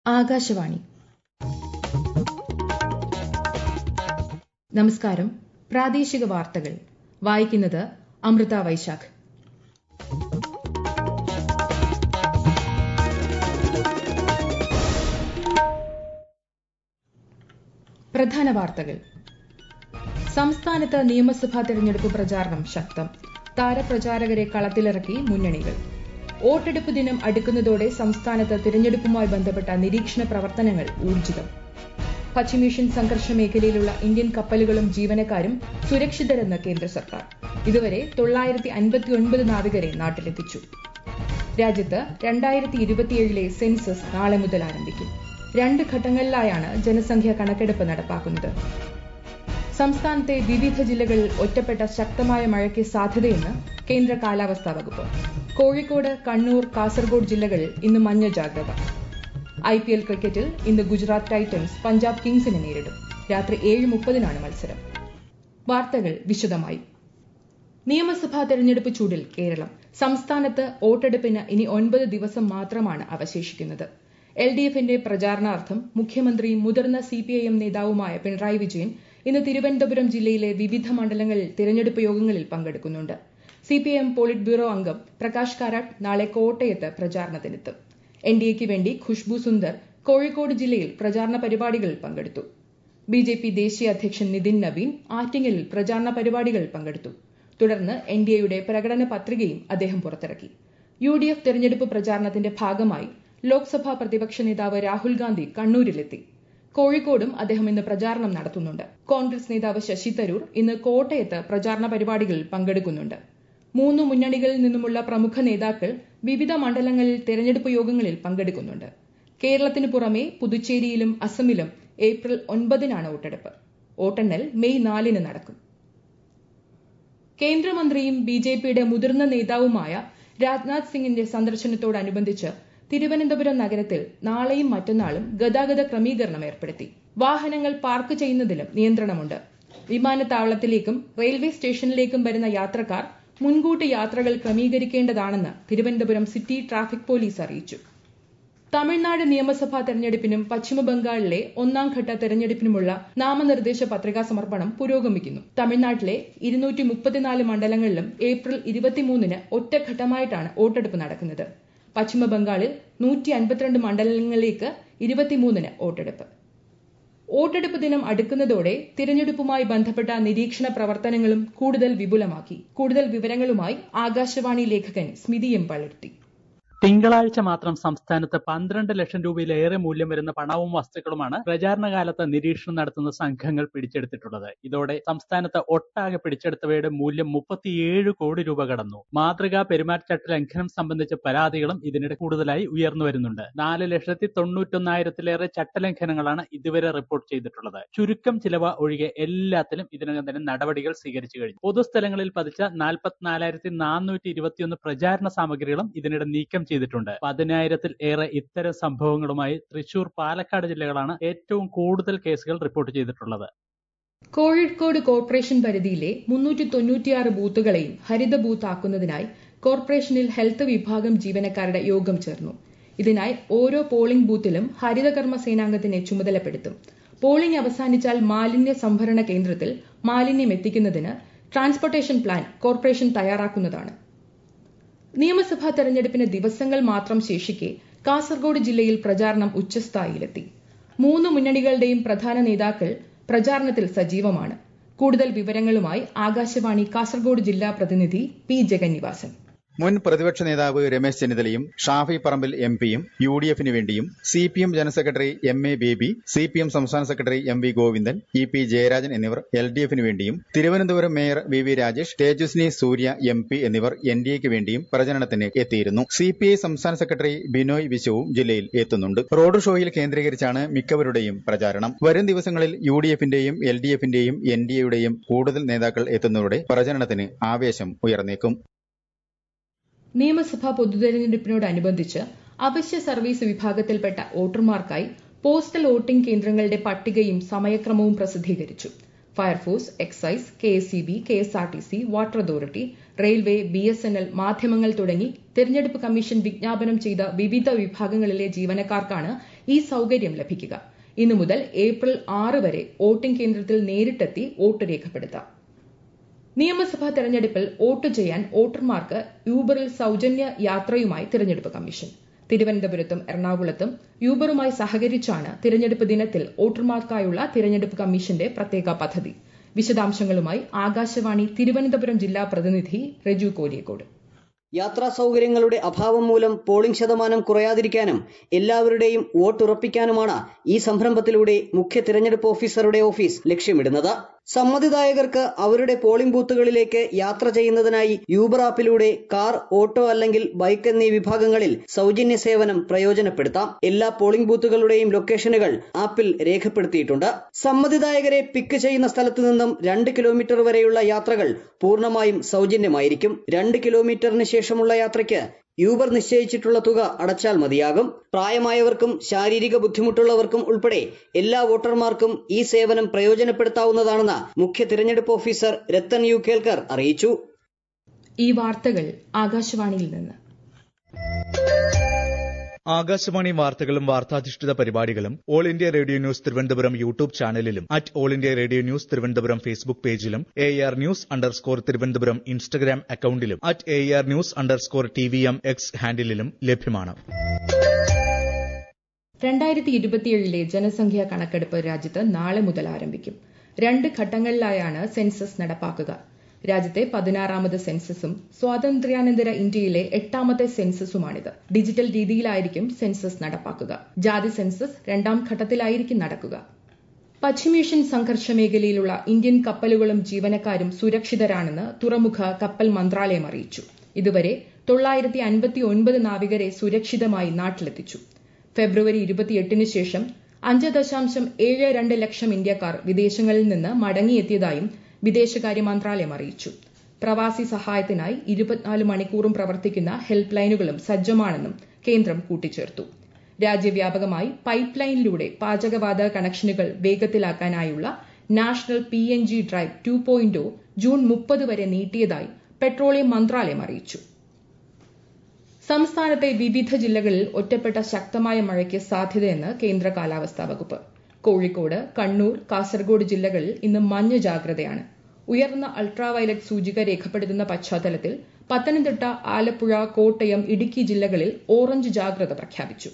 ആകാശവാണി നമസ്കാരം പ്രാദേശിക വാർത്തകൾ വായിക്കുന്നത് അമൃത വൈശാഖ് പ്രധാന വാർത്തകൾ സംസ്ഥാനത്ത് നിയമസഭാ തെരഞ്ഞെടുപ്പ് പ്രചാരണം ശക്തം താരപ്രചാരകരെ കളത്തിലിറക്കി മുന്നണികൾ വോട്ടെടുപ്പ് ദിനം അടുക്കുന്നതോടെ സംസ്ഥാനത്ത് തിരഞ്ഞെടുപ്പുമായി ബന്ധപ്പെട്ട നിരീക്ഷണ പ്രവർത്തനങ്ങൾ ഊർജിതം പശ്ചിമേഷ്യൻ സംഘർഷ മേഖലയിലുള്ള ഇന്ത്യൻ കപ്പലുകളും ജീവനക്കാരും സുരക്ഷിതരെന്ന് കേന്ദ്ര സർക്കാർ ഇതുവരെ തൊള്ളായിരത്തി അൻപത്തിയൊൻപത് നാവികരെ നാട്ടിലെത്തിച്ചു രാജ്യത്ത് രണ്ടായിരത്തി ഇരുപത്തിയേഴിലെ സെൻസസ് നാളെ മുതൽ ആരംഭിക്കും രണ്ട് ഘട്ടങ്ങളിലായാണ് ജനസംഖ്യാ കണക്കെടുപ്പ് നടപ്പാക്കുന്നത് സംസ്ഥാനത്തെ വിവിധ ജില്ലകളിൽ ഒറ്റപ്പെട്ട ശക്തമായ മഴയ്ക്ക് സാധ്യതയെന്ന് കേന്ദ്ര കാലാവസ്ഥാ വകുപ്പ് കോഴിക്കോട് കണ്ണൂർ കാസർഗോഡ് ജില്ലകളിൽ ഇന്ന് മഞ്ഞ ജാഗ്രത ഐ പി എൽ ക്രിക്കറ്റിൽ ഇന്ന് ഗുജറാത്ത് ടൈറ്റൻസ് പഞ്ചാബ് കിങ്സിനെ നേരിടും രാത്രി ഏഴ് മുപ്പതിനാണ് മത്സരം വാർത്തകൾ വിശദമായി നിയമസഭാ തെരഞ്ഞെടുപ്പ് ചൂടിൽ കേരളം സംസ്ഥാനത്ത് വോട്ടെടുപ്പിന് ഇനി ഒൻപത് ദിവസം മാത്രമാണ് അവശേഷിക്കുന്നത് എൽ ഡി എഫിന്റെ പ്രചാരണാർത്ഥം മുഖ്യമന്ത്രിയും മുതിർന്ന സി പി ഐ എം നേതാവുമായ പിണറായി വിജയൻ ഇന്ന് തിരുവനന്തപുരം ജില്ലയിലെ വിവിധ മണ്ഡലങ്ങളിൽ തിരഞ്ഞെടുപ്പ് യോഗങ്ങളിൽ പങ്കെടുക്കുന്നുണ്ട് C P M polit bureau അംഗം പ്രകാശ് കാരാട്ട് നാളെ കോട്ടയത്ത് പ്രചാരണത്തിനെത്തും എൻ ഡി എക്ക് വേണ്ടി ഖുഷ്ബു സുന്ദർ കോഴിക്കോട് ജില്ലയിൽ പ്രചാരണ പരിപാടികളിൽ പങ്കെടുത്തു ബി ജെ പി ദേശീയ അധ്യക്ഷൻ നിതിൻ നവീൻ ആറ്റിങ്ങലിൽ പ്രചാരണ പരിപാടികളിൽ പങ്കെടുത്തു തുടർന്ന് എൻ ഡി എയുടെ പ്രകടന പത്രികയും അദ്ദേഹം പുറത്തിറക്കി യു ഡി എഫ് തെരഞ്ഞെടുപ്പ് പ്രചാരണത്തിന്റെ ഭാഗമായി ലോക്സഭാ പ്രതിപക്ഷ നേതാവ് രാഹുൽ ഗാന്ധി കണ്ണൂരിലെത്തി കോഴിക്കോടും അദ്ദേഹം ഇന്ന് പ്രചാരണം നടത്തുന്നുണ്ട് കോൺഗ്രസ് നേതാവ് ശശി തരൂർ ഇന്ന് കോട്ടയത്ത് പ്രചാരണ പരിപാടികളിൽ പങ്കെടുക്കുന്നുണ്ട് മൂന്ന് മുന്നണികളിൽ നിന്നുമുള്ള പ്രമുഖ നേതാക്കൾ വിവിധ മണ്ഡലങ്ങളിൽ തെരഞ്ഞെടുപ്പ് യോഗങ്ങളിൽ പങ്കെടുക്കുന്നുണ്ട് കേരളത്തിന് പുറമെ പുതുച്ചേരിയിലും അസമിലും ഏപ്രിൽ ഒൻപതിനാണ് വോട്ടെടുപ്പ് വോട്ടെണ്ണൽ മെയ് നാലിന് നടക്കും കേന്ദ്രമന്ത്രിയും ബി ജെ പിയുടെ മുതിർന്ന നേതാവുമായ രാജ്നാഥ് സിംഗിന്റെ സന്ദർശനത്തോടനുബന്ധിച്ച് തിരുവനന്തപുരം നഗരത്തിൽ നാളെയും മറ്റന്നാളും ഗതാഗത ക്രമീകരണം ഏർപ്പെടുത്തി വാഹനങ്ങൾ പാർക്ക് ചെയ്യുന്നതിലും നിയന്ത്രണമുണ്ട് വിമാനത്താവളത്തിലേക്കും റെയിൽവേ സ്റ്റേഷനിലേക്കും വരുന്ന യാത്രക്കാർ മുൻകൂട്ടി യാത്രകൾ ക്രമീകരിക്കേണ്ടതാണെന്ന് തിരുവനന്തപുരം സിറ്റി ട്രാഫിക് പോലീസ് അറിയിച്ചു തമിഴ്നാട് നിയമസഭാ തെരഞ്ഞെടുപ്പിനും പശ്ചിമബംഗാളിലെ ഒന്നാം ഘട്ട തെരഞ്ഞെടുപ്പിനുമുള്ള നാമനിർദ്ദേശ പത്രികാ സമർപ്പണം പുരോഗമിക്കുന്നു തമിഴ്നാട്ടിലെ ഇരുന്നൂറ്റി മുപ്പത്തിനാല് മണ്ഡലങ്ങളിലും ഏപ്രിൽ ഇരുപത്തിമൂന്നിന് ഒറ്റഘട്ടമായിട്ടാണ് വോട്ടെടുപ്പ് നടക്കുന്നത് പശ്ചിമബംഗാളിൽ നൂറ്റി അൻപത്തിരണ്ട് മണ്ഡലങ്ങളിലേക്ക് ഇരുപത്തിമൂന്നിന് വോട്ടെടുപ്പ് വോട്ടെടുപ്പ് ദിനം അടുക്കുന്നതോടെ തിരഞ്ഞെടുപ്പുമായി ബന്ധപ്പെട്ട നിരീക്ഷണ പ്രവർത്തനങ്ങളും കൂടുതൽ വിപുലമാക്കി കൂടുതൽ വിവരങ്ങളുമായി ആകാശവാണി ലേഖകൻ സ്മിതി എം പളർത്തി തിങ്കളാഴ്ച മാത്രം സംസ്ഥാനത്ത് പന്ത്രണ്ട് ലക്ഷം രൂപയിലേറെ മൂല്യം വരുന്ന പണവും വസ്തുക്കളുമാണ് പ്രചാരണ കാലത്ത് നിരീക്ഷണം നടത്തുന്ന സംഘങ്ങൾ പിടിച്ചെടുത്തിട്ടുള്ളത് ഇതോടെ സംസ്ഥാനത്ത് ഒട്ടാകെ പിടിച്ചെടുത്തവയുടെ മൂല്യം മുപ്പത്തിയേഴ് കോടി രൂപ കടന്നു മാതൃകാ പെരുമാറ്റച്ചട്ട ലംഘനം സംബന്ധിച്ച പരാതികളും ഇതിനിടെ കൂടുതലായി ഉയർന്നു വരുന്നുണ്ട് നാല് ലക്ഷത്തി തൊണ്ണൂറ്റൊന്നായിരത്തിലേറെ ചട്ടലംഘനങ്ങളാണ് ഇതുവരെ റിപ്പോർട്ട് ചെയ്തിട്ടുള്ളത് ചുരുക്കം ചിലവ ഒഴികെ എല്ലാത്തിലും ഇതിനകം തന്നെ നടപടികൾ സ്വീകരിച്ചു കഴിഞ്ഞു പൊതുസ്ഥലങ്ങളിൽ പതിച്ച നാൽപ്പത്തിനാലായിരത്തി നാനൂറ്റി ഇരുപത്തിയൊന്ന് പ്രചാരണ സാമഗ്രികളും ഇതിനിടെ നീക്കം ചെയ്തിട്ടുണ്ട് പതിനായിരത്തിൽ ഏറെ ഇത്തരം സംഭവങ്ങളുമായി തൃശൂർ പാലക്കാട് ജില്ലകളാണ് ഏറ്റവും കൂടുതൽ കേസുകൾ റിപ്പോർട്ട് ചെയ്തിട്ടുള്ളത് കോഴിക്കോട് കോർപ്പറേഷൻ പരിധിയിലെ മുന്നൂറ്റി തൊണ്ണൂറ്റിയാറ് ബൂത്തുകളെയും ഹരിത ബൂത്ത് ആക്കുന്നതിനായി കോർപ്പറേഷനിൽ ഹെൽത്ത് വിഭാഗം ജീവനക്കാരുടെ യോഗം ചേർന്നു ഇതിനായി ഓരോ പോളിംഗ് ബൂത്തിലും ഹരിതകർമ്മ സേനാംഗത്തിനെ ചുമതലപ്പെടുത്തും പോളിംഗ് അവസാനിച്ചാൽ മാലിന്യ സംഭരണ കേന്ദ്രത്തിൽ മാലിന്യം എത്തിക്കുന്നതിന് ട്രാൻസ്പോർട്ടേഷൻ പ്ലാൻ കോർപ്പറേഷൻ തയ്യാറാക്കുന്നതാണ് നിയമസഭാ തെരഞ്ഞെടുപ്പിന് ദിവസങ്ങൾ മാത്രം ശേഷിക്കെ കാസർഗോഡ് ജില്ലയിൽ പ്രചാരണം ഉച്ചസ്ഥായിയിലെത്തി മൂന്ന് മുന്നണികളുടെയും പ്രധാന നേതാക്കൾ പ്രചാരണത്തിൽ സജീവമാണ് കൂടുതൽ വിവരങ്ങളുമായി ആകാശവാണി കാസർഗോഡ് ജില്ലാ പ്രതിനിധി പി ജഗന്നിവാസൻ മുൻ പ്രതിപക്ഷ നേതാവ് രമേശ് ചെന്നിത്തലയും ഷാഫി പറമ്പിൽ എം പിയും യു ഡി എഫിന് വേണ്ടിയും C P M general secretary M A Baby C P M സംസ്ഥാന secretary M V Govindan E P Jayarajan എന്നിവർ എൽ ഡി എഫിന് വേണ്ടിയും Thiruvananthapuram mayor V V Rajesh Tejaswini Surya M P എന്നിവർ എൻ ഡി എക്ക് വേണ്ടിയും പ്രചരണത്തിന് എത്തിയിരുന്നു സി പി ഐ സംസ്ഥാന സെക്രട്ടറി ബിനോയ് വിശ്വവും ജില്ലയിൽ എത്തുന്നുണ്ട് റോഡ് ഷോയിൽ കേന്ദ്രീകരിച്ചാണ് മിക്കവരുടെയും പ്രചാരണം വരും ദിവസങ്ങളിൽ യു ഡി എഫിന്റെയും എൽ ഡി എഫിന്റെയും എൻ ഡി എയുടെയും കൂടുതൽ നേതാക്കൾ എത്തുന്നതോടെ പ്രചരണത്തിന് ആവേശം ഉയർന്നേക്കും നിയമസഭാ പൊതുതെരഞ്ഞെടുപ്പിനോടനുബന്ധിച്ച് അവശ്യ സർവീസ് വിഭാഗത്തിൽപ്പെട്ട വോട്ടർമാർക്കായി പോസ്റ്റൽ വോട്ടിംഗ് കേന്ദ്രങ്ങളുടെ പട്ടികയും സമയക്രമവും പ്രസിദ്ധീകരിച്ചു fire force excise K S E B K S R T C water authority railway B S N L മാധ്യമങ്ങൾ തുടങ്ങി തെരഞ്ഞെടുപ്പ് കമ്മീഷൻ വിജ്ഞാപനം ചെയ്ത വിവിധ വിഭാഗങ്ങളിലെ ജീവനക്കാർക്കാണ് ഈ സൌകര്യം ലഭിക്കുക ഇന്നു മുതൽ ഏപ്രിൽ ആറ് വരെ വോട്ടിംഗ് കേന്ദ്രത്തിൽ നേരിട്ടെത്തി വോട്ട് രേഖപ്പെടുത്താം നിയമസഭാ തെരഞ്ഞെടുപ്പിൽ വോട്ട് ചെയ്യാൻ വോട്ടർമാർക്ക് യൂബറിൽ സൌജന്യ യാത്രയുമായി തിരഞ്ഞെടുപ്പ് കമ്മീഷൻ തിരുവനന്തപുരത്തും എറണാകുളത്തും യൂബറുമായി സഹകരിച്ചാണ് തിരഞ്ഞെടുപ്പ് ദിനത്തിൽ വോട്ടർമാർക്കായുള്ള തിരഞ്ഞെടുപ്പ് കമ്മീഷന്റെ പ്രത്യേക പദ്ധതി വിശദാംശങ്ങളുമായി ആകാശവാണി തിരുവനന്തപുരം ജില്ലാ പ്രതിനിധി രജു കോലിയക്കോട് യാത്രാ സൗകര്യങ്ങളുടെ അഭാവം മൂലം പോളിംഗ് ശതമാനം കുറയാതിരിക്കാനും എല്ലാവരുടെയും വോട്ടുറപ്പിക്കാനുമാണ് ഈ സംരംഭത്തിലൂടെ മുഖ്യ തിരഞ്ഞെടുപ്പ് ഓഫീസറുടെ ഓഫീസ് ലക്ഷ്യമിടുന്നത് സമ്മതിദായകർക്ക് അവരുടെ പോളിംഗ് ബൂത്തുകളിലേക്ക് യാത്ര ചെയ്യുന്നതിനായി യൂബർ ആപ്പിലൂടെ കാർ ഓട്ടോ അല്ലെങ്കിൽ ബൈക്ക് എന്നീ വിഭാഗങ്ങളിൽ സൗജന്യ സേവനം പ്രയോജനപ്പെടുത്താം എല്ലാ പോളിംഗ് ബൂത്തുകളുടെയും ലൊക്കേഷനുകൾ ആപ്പിൽ രേഖപ്പെടുത്തിയിട്ടുണ്ട് സമ്മതിദായകരെ പിക്ക് ചെയ്യുന്ന സ്ഥലത്തു നിന്നും രണ്ട് കിലോമീറ്റർ വരെയുള്ള യാത്രകൾ പൂർണ്ണമായും സൗജന്യമായിരിക്കും രണ്ട് കിലോമീറ്ററിന് ശേഷമുള്ള യാത്രയ്ക്ക് യൂബർ നിശ്ചയിച്ചിട്ടുള്ള തുക അടച്ചാൽ മതിയാകും പ്രായമായവർക്കും ശാരീരിക ബുദ്ധിമുട്ടുള്ളവർക്കും ഉൾപ്പെടെ എല്ലാ വോട്ടർമാർക്കും ഈ സേവനം പ്രയോജനപ്പെടുത്താവുന്നതാണെന്ന് മുഖ്യ തിരഞ്ഞെടുപ്പ് ഓഫീസർ രത്തൻ യു കേൽക്കർ അറിയിച്ചു ഈ വാർത്തകൾ ആകാശവാണിയിൽ നിന്ന് ആകാശവാണി വാർത്തകളും വാർത്താധിഷ്ഠിത പരിപാടികളും all India radio news Thiruvananthapuram YouTube ചാനലിലും at all India radio news Thiruvananthapuram Facebook പേജിലും A R news underscore Thiruvananthapuram Instagram അക്കൌണ്ടിലും at A R news underscore T V M X ഹാൻഡിലും ലഭ്യമാണ് രണ്ടായിരത്തി ഇരുപത്തിയേഴിലെ ജനസംഖ്യാ കണക്കെടുപ്പ് രാജ്യത്ത് നാളെ മുതൽ ആരംഭിക്കും രണ്ട് ഘട്ടങ്ങളിലായാണ് സെൻസസ് നടപ്പാക്കുക രാജ്യത്തെ പതിനാറാമത് സെൻസസും സ്വാതന്ത്ര്യാനന്തര ഇന്ത്യയിലെ എട്ടാമത്തെ സെൻസസുമാണിത് ഡിജിറ്റൽ രീതിയിലായിരിക്കും സെൻസസ് നടപ്പാക്കുക ജാതി സെൻസസ് രണ്ടാം ഘട്ടത്തിലായിരിക്കും നടക്കുക പശ്ചിമേഷ്യൻ സംഘർഷ മേഖലയിലുള്ള ഇന്ത്യൻ കപ്പലുകളും ജീവനക്കാരും സുരക്ഷിതരാണെന്ന് തുറമുഖ കപ്പൽ മന്ത്രാലയം അറിയിച്ചു ഇതുവരെ തൊള്ളായിരത്തി അൻപത്തി ഒൻപത് നാവികരെ സുരക്ഷിതമായി നാട്ടിലെത്തിച്ചു ഫെബ്രുവരി ഇരുപത്തിയെട്ടിന് ശേഷം അഞ്ച് ദശാംശം ഏഴ് രണ്ട് ലക്ഷം ഇന്ത്യക്കാർ വിദേശങ്ങളിൽ നിന്ന് മടങ്ങിയെത്തിയതായും വിദേശകാര്യ മന്ത്രാലയം അറിയിച്ചു പ്രവാസി സഹായത്തിനായി ഇരുപത്തിനാല് മണിക്കൂറും പ്രവർത്തിക്കുന്ന ഹെൽപ്പ് ലൈനുകളും സജ്ജമാണെന്നും കേന്ദ്രം കൂട്ടിച്ചേർത്തു രാജ്യവ്യാപകമായി പൈപ്പ് ലൈനിലൂടെ പാചകവാതക കണക്ഷനുകൾ വേഗത്തിലാക്കാനായുള്ള national P N G drive two point June മുപ്പത് വരെ നീട്ടിയതായി പെട്രോളിയം മന്ത്രാലയം അറിയിച്ചു സംസ്ഥാനത്തെ വിവിധ ജില്ലകളിൽ ഒറ്റപ്പെട്ട ശക്തമായ മഴയ്ക്ക് സാധ്യതയെന്ന് കേന്ദ്ര കാലാവസ്ഥാ വകുപ്പ് കോഴിക്കോട് കണ്ണൂർ കാസർഗോഡ് ജില്ലകളിൽ ഇന്ന് മഞ്ഞ ജാഗ്രതയാണ് ഉയർന്ന അൾട്രാവയലറ്റ് സൂചിക രേഖപ്പെടുത്തുന്ന പശ്ചാത്തലത്തിൽ പത്തനംതിട്ട ആലപ്പുഴ കോട്ടയം ഇടുക്കി ജില്ലകളിൽ ഓറഞ്ച് ജാഗ്രത പ്രഖ്യാപിച്ചു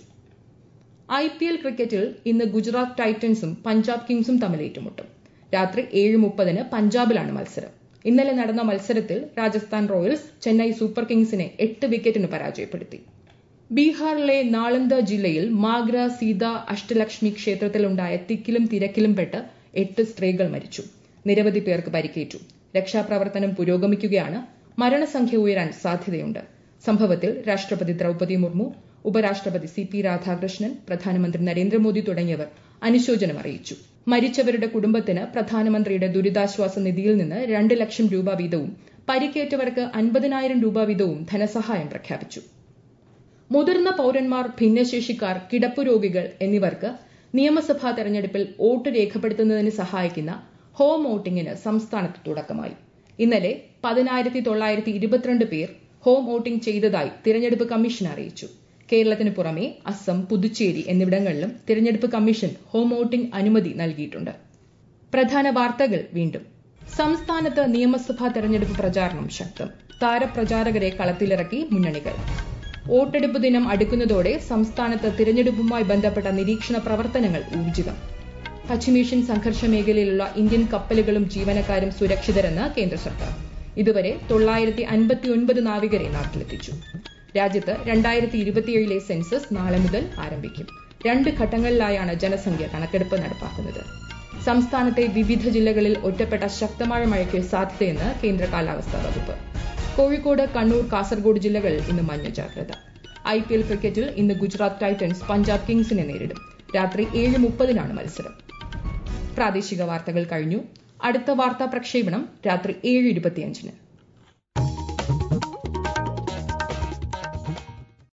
ഐ പി എൽ ക്രിക്കറ്റിൽ ഇന്ന് ഗുജറാത്ത് ടൈറ്റൻസും പഞ്ചാബ് കിങ്സും തമ്മിൽ ഏറ്റുമുട്ടും രാത്രി ഏഴ് മുപ്പതിന് പഞ്ചാബിലാണ് മത്സരം ഇന്നലെ നടന്ന മത്സരത്തിൽ രാജസ്ഥാൻ റോയൽസ് ചെന്നൈ സൂപ്പർ കിങ്സിനെ എട്ട് വിക്കറ്റിന് പരാജയപ്പെടുത്തി ബീഹാറിലെ നാളന്ദ ജില്ലയിൽ മാഗ്ര സീത അഷ്ടലക്ഷ്മി ക്ഷേത്രത്തിലുണ്ടായ തിക്കിലും തിരക്കിലും പെട്ട് എട്ട് സ്ത്രീകൾ മരിച്ചു നിരവധി പേർക്ക് പരിക്കേറ്റു രക്ഷാപ്രവർത്തനം പുരോഗമിക്കുകയാണ് മരണസംഖ്യ ഉയരാൻ സാധ്യതയുണ്ട് സംഭവത്തിൽ രാഷ്ട്രപതി ദ്രൌപതി മുർമു ഉപരാഷ്ട്രപതി സി പി രാധാകൃഷ്ണൻ പ്രധാനമന്ത്രി നരേന്ദ്രമോദി തുടങ്ങിയവർ അനുശോചനം അറിയിച്ചു മരിച്ചവരുടെ കുടുംബത്തിന് പ്രധാനമന്ത്രിയുടെ ദുരിതാശ്വാസ നിധിയിൽ നിന്ന് രണ്ട് ലക്ഷം രൂപ വീതവും പരിക്കേറ്റവർക്ക് അൻപതിനായിരം രൂപ വീതവും ധനസഹായം പ്രഖ്യാപിച്ചു മുതിർന്ന പൌരന്മാർ ഭിന്നശേഷിക്കാർ കിടപ്പു രോഗികൾ എന്നിവർക്ക് നിയമസഭാ തെരഞ്ഞെടുപ്പിൽ വോട്ട് രേഖപ്പെടുത്തുന്നതിന് സഹായിക്കുന്ന ഹോം വോട്ടിംഗിന് സംസ്ഥാനത്ത് തുടക്കമായി ഇന്നലെ പതിനായിരത്തി തൊള്ളായിരത്തി ഇരുപത്തിരണ്ട് പേർ ഹോം വോട്ടിംഗ് ചെയ്തതായി തിരഞ്ഞെടുപ്പ് കമ്മീഷൻ അറിയിച്ചു കേരളത്തിന് പുറമെ അസം പുതുച്ചേരി എന്നിവിടങ്ങളിലും തിരഞ്ഞെടുപ്പ് കമ്മീഷൻ ഹോം വോട്ടിംഗ് അനുമതി നൽകിയിട്ടുണ്ട് പ്രധാന വാർത്തകൾ വീണ്ടും സംസ്ഥാനത്ത് നിയമസഭാ തെരഞ്ഞെടുപ്പ് പ്രചാരണം ശക്തം താരപ്രചാരകരെ കളത്തിലിറക്കി മുന്നണികൾ വോട്ടെടുപ്പ് ദിനം അടുക്കുന്നതോടെ സംസ്ഥാനത്ത് തിരഞ്ഞെടുപ്പുമായി ബന്ധപ്പെട്ട നിരീക്ഷണ പ്രവർത്തനങ്ങൾ ഊർജിതം പശ്ചിമേഷ്യൻ സംഘർഷ മേഖലയിലുള്ള ഇന്ത്യൻ കപ്പലുകളും ജീവനക്കാരും സുരക്ഷിതരെന്ന് കേന്ദ്ര സർക്കാർ ഇതുവരെ തൊള്ളായിരത്തി അൻപത്തിയൊൻപത് നാവികരെ നാട്ടിലെത്തിച്ചു രാജ്യത്ത് രണ്ടായിരത്തി ഇരുപത്തിയേഴിലെ സെൻസസ് നാളെ മുതൽ ആരംഭിക്കും രണ്ട് ഘട്ടങ്ങളിലായാണ് ജനസംഖ്യ കണക്കെടുപ്പ് നടപ്പാക്കുന്നത് സംസ്ഥാനത്തെ വിവിധ ജില്ലകളിൽ ഒറ്റപ്പെട്ട ശക്തമായ മഴയ്ക്ക് സാധ്യതയെന്ന് കേന്ദ്ര കാലാവസ്ഥാ വകുപ്പ് കോഴിക്കോട് കണ്ണൂർ കാസർഗോഡ് ജില്ലകളിൽ ഇന്ന് മഞ്ഞ ജാഗ്രത ഐ പി എൽ ക്രിക്കറ്റിൽ ഇന്ന് ഗുജറാത്ത് ടൈറ്റൻസ് പഞ്ചാബ് കിങ്സിനെ നേരിടും രാത്രി ഏഴ് മുപ്പതിനാണ് മത്സരം പ്രാദേശിക വാർത്തകൾ കഴിഞ്ഞു അടുത്ത വാർത്താ പ്രക്ഷേപണം രാത്രി ഏഴ് ഇരുപത്തിയഞ്ചിന്